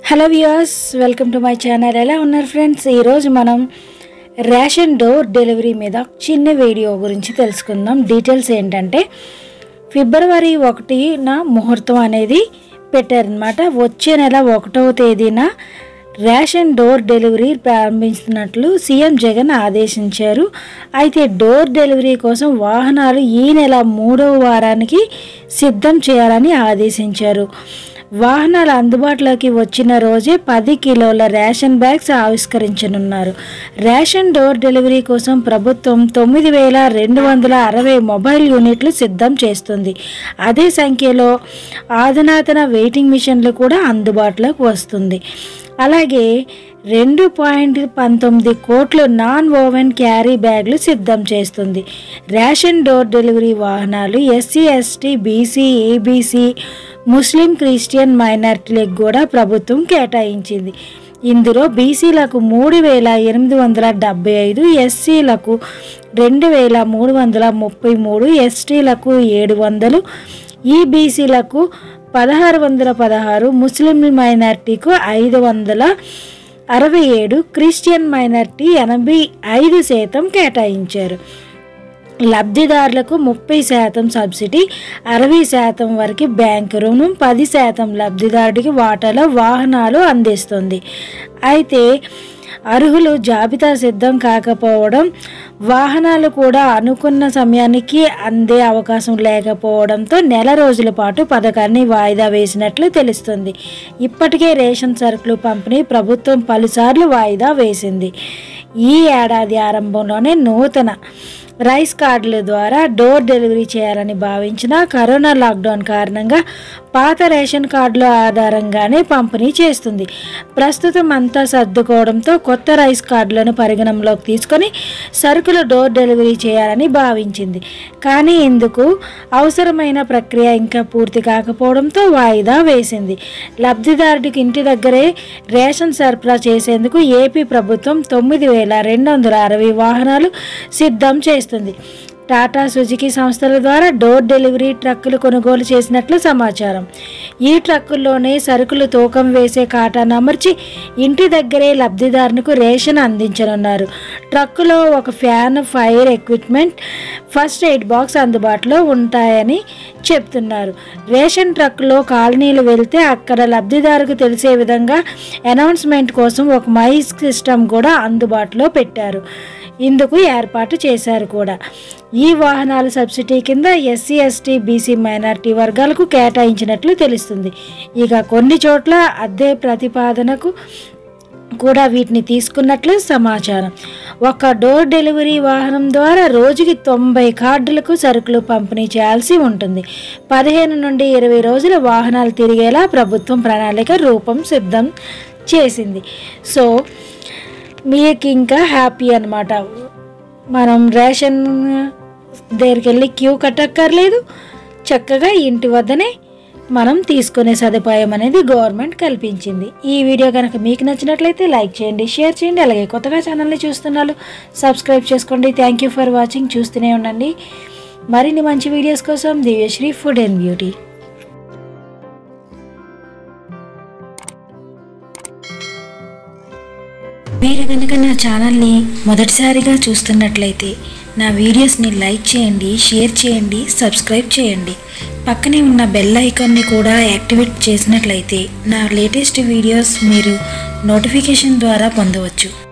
hello viewers welcome to my channel ఎలా ఉన్నారు friends ఈరోజు మనం రేషన్ డోర్ డెలివరీ మీద చిన్న వీడియో గురించి తెలుసుకుందాం డీటెయిల్స్ ఏంటంటే ఫిబ్రవరి ఒకటిన ముహూర్తం అనేది పెట్టారనమాట వచ్చే నెల ఒకటవ తేదీన రేషన్ డోర్ డెలివరీ ప్రారంభిస్తున్నట్లు సీఎం జగన్ ఆదేశించారు అయితే డోర్ డెలివరీ కోసం వాహనాలు ఈ నెల మూడవ వారానికి సిద్ధం చేయాలని ఆదేశించారు వాహనాలు అందుబాటులోకి వచ్చిన రోజే పది కిలోల రేషన్ బ్యాగ్స్ ఆవిష్కరించనున్నారు రేషన్ డోర్ డెలివరీ కోసం ప్రభుత్వం తొమ్మిది వేల రెండు వందల అరవై మొబైల్ యూనిట్లు సిద్ధం చేస్తుంది అదే సంఖ్యలో ఆధునాతన వెయిటింగ్ మిషన్లు కూడా అందుబాటులోకి వస్తుంది అలాగే రెండు పాయింట్ పంతొమ్మిది కోట్లు నాన్ ఓవెన్ క్యారీ బ్యాగ్లు సిద్ధం చేస్తుంది రేషన్ డోర్ డెలివరీ వాహనాలు ఎస్సీ ఎస్టీ బీసీ ఏబీసీ ముస్లిం క్రిస్టియన్ మైనార్టీలకు కూడా ప్రభుత్వం కేటాయించింది ఇందులో బీసీలకు మూడు వేల ఎనిమిది వందల డెబ్బై ఐదు ఎస్సీలకు రెండు వేల మూడు వందల ముప్పై మూడు ఎస్టీలకు ఏడు వందలు ఈబీసీలకు పదహారు వందల పదహారు ముస్లిం మైనార్టీకు ఐదు వందల అరవై ఏడు క్రిస్టియన్ మైనార్టీ ఎనభై ఐదు శాతం కేటాయించారు లబ్ధిదారులకు ముప్పై శాతం సబ్సిడీ అరవై శాతం వరకు బ్యాంకు రుణం పది శాతం లబ్ధిదారుడికి వాటాలో వాహనాలు అందిస్తుంది అయితే అర్హులు జాబితా సిద్ధం కాకపోవడం వాహనాలు కూడా అనుకున్న సమయానికి అందే అవకాశం లేకపోవడంతో నెల రోజుల పాటు పథకాన్ని వాయిదా వేసినట్లు తెలుస్తుంది ఇప్పటికే రేషన్ సరుకులు పంపిణీ ప్రభుత్వం పలుసార్లు వాయిదా వేసింది ఈ ఏడాది ఆరంభంలోనే నూతన రైస్ కార్డుల ద్వారా డోర్ డెలివరీ చేయాలని భావించిన కరోనా లాక్డౌన్ కారణంగా పాత రేషన్ కార్డుల ఆధారంగానే పంపిణీ చేస్తుంది ప్రస్తుతం అంతా సర్దుకోవడంతో కొత్త రైస్ కార్డులను పరిగణనలోకి తీసుకొని సరుకులు డోర్ డెలివరీ చేయాలని భావించింది కానీ ఇందుకు అవసరమైన ప్రక్రియ ఇంకా పూర్తి కాకపోవడంతో వాయిదా వేసింది లబ్ధిదారుడికి ఇంటి దగ్గరే రేషన్ సరఫరా చేసేందుకు ఏపీ ప్రభుత్వం తొమ్మిది వేల రెండు వందల అరవై వాహనాలు సిద్ధం చేస్తుంది టాటా సుజుకి సంస్థల ద్వారా డోర్ డెలివరీ ట్రక్కులు కొనుగోలు చేసినట్లు సమాచారం ఈ ట్రక్కుల్లోనే సరుకులు తూకం వేసే కాటాను అమర్చి ఇంటి దగ్గరే లబ్ధిదారునికి రేషన్ అందించనున్నారు ట్రక్కులో ఒక fan fire equipment first aid box అందుబాటులో ఉంటాయని చెప్తున్నారు రేషన్ ట్రక్లో కాలనీలు వెళ్తే అక్కడ లబ్ధిదారుకు తెలిసే విధంగా అనౌన్స్మెంట్ కోసం ఒక మైక్ సిస్టమ్ కూడా అందుబాటులో పెట్టారు ఇందుకు ఏర్పాటు చేశారు కూడా ఈ వాహనాలు సబ్సిడీ కింద ఎస్సీ ఎస్టీ బీసీ మైనార్టీ వర్గాలకు కేటాయించినట్లు తెలుస్తుంది ఇక కొన్ని చోట్ల అద్దె ప్రతిపాదనకు కూడా వీటిని తీసుకున్నట్లు సమాచారం ఒక డోర్ డెలివరీ వాహనం ద్వారా రోజుకి తొంభై కార్డులకు సరుకులు పంపిణీ చేయాల్సి ఉంటుంది పదిహేను నుండి ఇరవై రోజుల వాహనాలు తిరిగేలా ప్రభుత్వం ప్రణాళిక రూపం సిద్ధం చేసింది సో మీకు ఇంకా హ్యాపీ అనమాట మనం రేషన్ దగ్గరికి వెళ్ళి క్యూ కట్టక్కర్లేదు చక్కగా ఇంటి వద్దనే మనం తీసుకునే సదుపాయం అనేది గవర్నమెంట్ కల్పించింది ఈ వీడియో కనుక మీకు నచ్చినట్లయితే లైక్ చేయండి షేర్ చేయండి అలాగే కొత్తగా ఛానల్ని చూస్తున్నారు సబ్స్క్రైబ్ చేసుకోండి థ్యాంక్ యూ ఫర్ వాచింగ్ చూస్తూనే ఉండండి మరిన్ని మంచి వీడియోస్ కోసం దివ్యశ్రీ ఫుడ్ అండ్ బ్యూటీ మీరు కనుక నా ఛానల్ని మొదటిసారిగా చూస్తున్నట్లయితే నా వీడియోస్ని లైక్ చేయండి షేర్ చేయండి సబ్స్క్రైబ్ చేయండి పక్కనే ఉన్న బెల్ ఐకాన్ని కూడా యాక్టివేట్ చేసినట్లయితే నా లేటెస్ట్ వీడియోస్ మీరు నోటిఫికేషన్ ద్వారా పొందవచ్చు